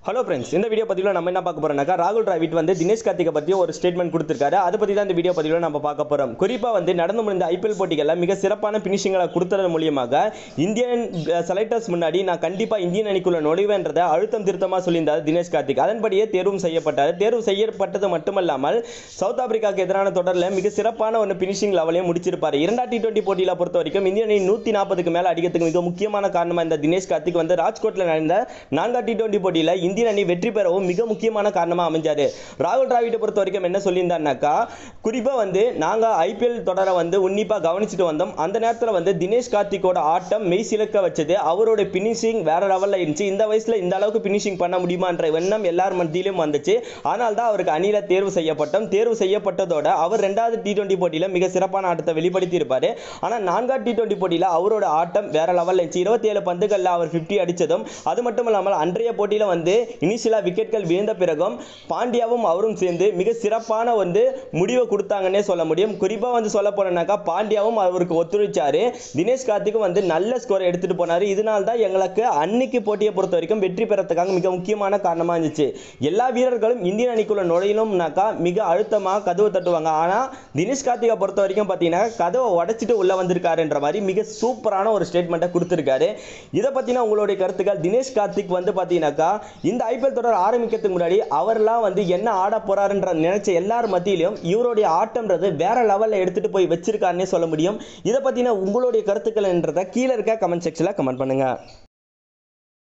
hello friends இந்த video பதிவில் நம்ம என்ன பார்க்க போறோம்னாக்கா ராகுல் டிராவிட் வந்து தினேஷ் கார்த்திகை பற்றி ஒரு ஸ்டேட்மெண்ட் கொடுத்திருக்காரு அதை பற்றி தான் இந்த வீடியோ பதிவில் நம்ம பார்க்க போகிறோம் குறிப்பாக வந்து நடந்து முடிந்த ஐபிஎல் போட்டிகளில் மிக சிறப்பான பினிஷிங்களை கொடுத்ததன் மூலியமாக இந்தியன் செலக்டர்ஸ் முன்னாடி நான் கண்டிப்பாக இந்தியன் அணிக்குள்ள நுழைவேன்றதை அழுத்தம் திருத்தமாக சொல்லியிருந்தார் தினேஷ் கார்த்திக் அதன்படியே தேர்வும் செய்யப்பட்டார் தேர்வு செய்யப்பட்டது மட்டுமல்லாமல் சவுத் ஆப்பிரிக்காவுக்கு எதிரான தொடரில் மிக சிறப்பான ஒரு பினிஷிங் லெவலையும் முடிச்சிருப்பார் இரண்டாம் டி டுவெண்ட்டி போட்டியில் பொறுத்த வரைக்கும் இந்திய அணி நூற்றி நாற்பதுக்கு மேலே அடிக்கிறதுக்கு மிக முக்கியமான காரணமாக இந்த தினேஷ் கார்த்திக் வந்து ராஜ்கோட்டில் நடந்த நான்காம் டி டுவெண்ட்டி போட்டியில் இந்தியன் அணி வெற்றி பெறவும் மிக முக்கியமான காரணமாக அமைஞ்சாரு ராகுல் டிராவிட்டை பொறுத்த வரைக்கும் என்ன சொல்லியிருந்தாருனாக்கா குறிப்பாக வந்து நாங்கள் ஐபிஎல் தொடரை வந்து உன்னிப்பாக கவனிச்சுட்டு வந்தோம் அந்த நேரத்தில் வந்து தினேஷ் கார்த்திக்கோட ஆட்டம் மெய் சிலக்க வச்சது அவரோட பினிஷிங் வேற லெவலில் இருந்துச்சு இந்த வயசில் இந்த அளவுக்கு பினிஷிங் பண்ண முடியுமான்ற எண்ணம் எல்லார் மத்தியிலும் வந்துச்சு ஆனால் தான் அவருக்கு அணியில் தேர்வு செய்யப்பட்டோம் தேர்வு செய்யப்பட்டதோட அவர் ரெண்டாவது டி டுவெண்ட்டி போட்டியில் மிக சிறப்பான ஆட்டத்தை வெளிப்படுத்தி இருப்பார் ஆனால் நான்காவது டி டுவெண்ட்டி போட்டியில் அவரோட ஆட்டம் வேற லெவலில் இருந்துச்சு இருபத்தி ஏழு பந்துகளில் அவர் ஃபிஃப்டி அடித்ததும் அது மட்டும் இல்லாமல் அன்றைய போட்டியில் வந்து இனிஷியலாக விக்கெட்கள் வீழ்ந்த பிறகும் பாண்டியாவும் அவரும் சேர்ந்து மிக சிறப்பான வந்து முடிவை கொடுத்தாங்கன்னே சொல்ல முடியும் குறிப்பாக வந்து சொல்ல போனோம்னாக்கா பாண்டியாவும் அவருக்கு ஒத்துழைச்சாரு தினேஷ் கார்த்திக்கும் வந்து நல்ல ஸ்கோர் எடுத்துட்டு போனாரு இதனால தான் எங்களுக்கு அன்னைக்கு போட்டியை பொறுத்த வரைக்கும் வெற்றி பெறத்துக்காக மிக முக்கியமான காரணமாக இருந்துச்சு எல்லா வீரர்களும் இந்தியன் அணிக்குள்ள நுழையணும்னாக்கா மிக அழுத்தமாக கதவு தட்டுவாங்க ஆனால் தினேஷ் கார்த்திகை பொறுத்த வரைக்கும் பார்த்தீங்கன்னா கதவை உடைச்சிட்டு உள்ள வந்திருக்காருன்ற மாதிரி மிக சூப்பரான ஒரு ஸ்டேட்மெண்ட்டை கொடுத்துருக்காரு இதை பற்றின உங்களுடைய கருத்துக்கள் தினேஷ் கார்த்திக் வந்து பார்த்தீங்கன்னாக்கா இந்த ஐபிஎல் தொடர் ஆரம்பிக்கிறதுக்கு முன்னாடி அவர்லாம் வந்து என்ன ஆட போறாருன்ற நினைச்ச எல்லார் மத்தியிலும் இவருடைய ஆட்டம்ன்றது வேற லெவலில் எடுத்துட்டு போய் வச்சிருக்காருன்னே சொல்ல முடியும் இதை பற்றின உங்களுடைய கருத்துக்கள் என்றதை கீழே இருக்க கமெண்ட் செக்ஷனில் கமெண்ட் பண்ணுங்க